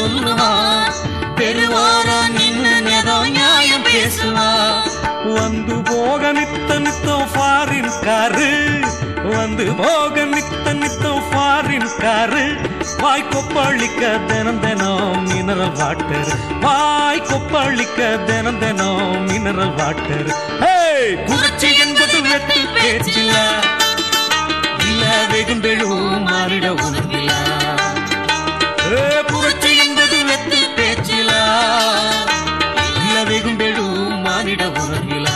சொல்லுவான் தெருவோரா நின்னு ஏதோ நியாயம் பேசுவான் வந்து போக நித்த நித்தம் ஃபாரின் காரு வந்து போக நித்த நித்தம் ஃபாரின் காரு வாய் கொப்பளிக்க தினம் தினம் மினரல் வாட்டர் வாய் கொப்பளிக்க தினம் தினம் மினரல் வாட்டர் புரட்சி என்பது வெட்டு பேச்சில்ல இல்ல வெகுண்டெழும் மாறிட உணர்வில புரட்சி என்பது வெட்டு பேச்சிலா இல்ல வெகுண்டெழும் மாறிட உணர்விலா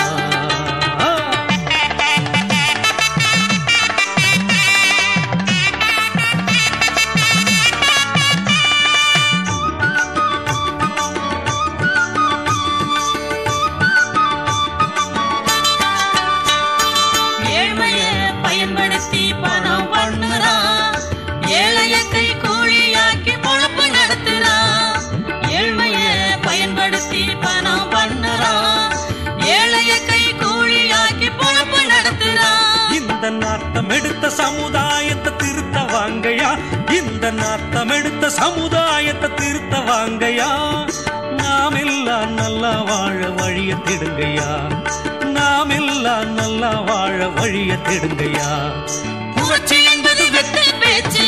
ஏழ்மைய பயன்படுத்தி பணம் பண்ணுறான் ஏழைய கை கூலியாக்கி பொழப்பு நடத்துறான் ஏழ்மைய பயன்படுத்தி பணம் பண்ணுறான் ஏழைய கை கூலியாக்கி பொழப்பு நடத்துறான் இந்த நாட்டம் எடுத்த சமுதாயத்தை திருத்த வாங்கயா இந்த நாட்டம் எடுத்த சமுதாயத்தை திருத்த வாங்கயா நாம் எல்லாம் நல்லா வாழ வழிய திடுங்கய்யா நாம் எல்லாம் நல்லா வாழ வழிய திடுங்கய்யா புரட்சி என்பது வெட்டு பேச்சு